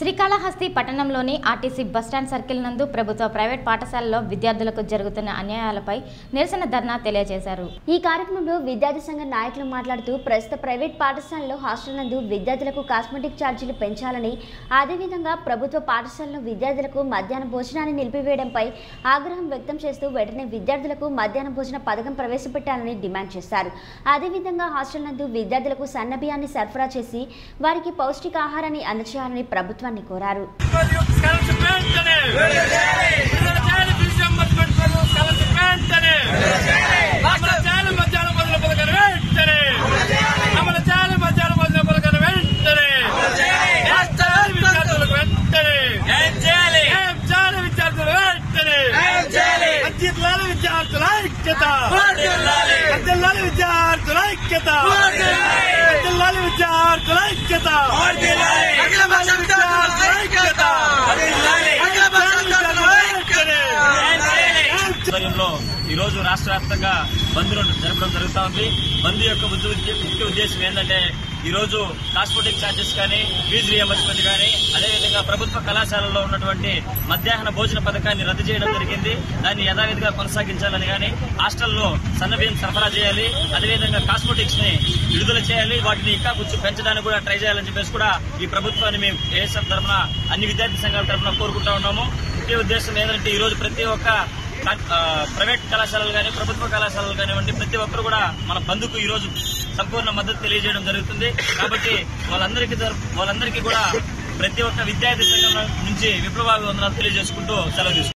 శ్రీకాళహస్తి పట్టణంలోని RTC bus stand circle నందు ప్రభుత్వ ప్రైవేట్ పాఠశాలలో విద్యార్థులకు జరుగుతున్న అన్యాయాలపై నిరసన ధర్నా తెలియజేశారు ఈ కార్యక్రమంలో విద్యార్థి సంఘ నాయకులు మాట్లాడుతూ ప్రస్తుత ప్రైవేట్ పాఠశాలలో హాస్టల్ నందు విద్యార్థులకు కాస్మెటిక్ ఛార్జీలు పెంచాలని అదేవిధంగా ప్రభుత్వ పాఠశాలలో విద్యార్థులకు మధ్యాహ్న భోజనాన్ని నిలిపివేయడంపై ఆగ్రహం వ్యక్తం చేస్తూ వెంటనే విద్యార్థులకు మధ్యాహ్న భోజన పథకం ప్రవేశపెట్టాలని డిమాండ్ చేశారు అదేవిధంగా హాస్టల్ నందు విద్యార్థులకు సన్నబియ్యాన్ని సరఫరా చేసి వారికి పౌష్టికాహారాన్ని అందచేయాలని ప్రభుత్వాన్ని కోరారు మరియు స్కాలర్షిప్ వెంటనే విడుదల చేయాలి బీసీ అంబేద్కర్ మరియు స్కాలర్షిప్ వెంటనే అమలు చేయాలి మధ్యాహ్న భోజన పథకాన్ని వెంటనే అమలు చేయాలి మధ్యాహ్న భోజన పథకాన్ని వెంటనే ఏం చేయాలి విద్యార్థులకు వెంటనే ఏం చేయాలి ఏం చేయాలి విద్యార్థులు వెంటనే ఏం చేయాలి అందిల్లాలి విద్యార్థుల ఐక్యత అందిల్లాలి విద్యార్థుల ఐక్యత అందిల్లాలి విద్యార్థుల ఐక్యత అందిల్లాలి విద్యార్థుల ఐక్యత ఆధ్వర్యంలో ఈ రోజు రాష్ట్ర వ్యాప్తంగా బంద్ జరపడం జరుగుతా ఉంది బంద్ యొక్క ముఖ్య ఉద్దే- ముఖ్య ఉద్దేశం ఏంటంటే ఈ రోజు కాస్మెటిక్ ఛార్జెస్ కానీ ఫీజు రియంబర్స్మెంట్ కానీ అదేవిధంగా ప్రభుత్వ కళాశాలల్లో ఉన్నటువంటి మధ్యాహ్న భోజన పథకాన్ని రద్దు చేయడం జరిగింది దాన్ని యథావిధిగా కొనసాగించాలని కానీ హాస్టల్లో సన్నబియ్యం సరఫరా చేయాలి అదేవిధంగా కాస్మెటిక్స్ ని విడుదల చేయాలి వాటిని ఇంకా కొంచెం పెంచడానికి కూడా ట్రై చేయాలని చెప్పేసి కూడా ఈ ప్రభుత్వాన్ని మేము ఏఎస్ఎఫ్ తరఫున అన్ని విద్యార్థి సంఘాల తరఫున కోరుకుంటా ఉన్నాము ముఖ్య ఉద్దేశం ఏంటంటే ఈ రోజు ప్రతి ఒక్క ఆ, ప్రైవేట్ కళాశాలలు కానీ ప్రభుత్వ కళాశాలలు కానివ్వండి ప్రతి ఒక్కరు కూడా మన బంధుకు ఈ రోజు సంపూర్ణ మద్దతు తెలియజేయడం జరుగుతుంది కాబట్టి వాళ్ళందరికీ తరఫు- వాళ్ళందరికీ కూడా ప్రతి ఒక్క విద్యార్థి సంఘం నుంచి విప్లవాభివందనాలు తెలియజేసుకుంటూ సెలవు తీసుకుంటాం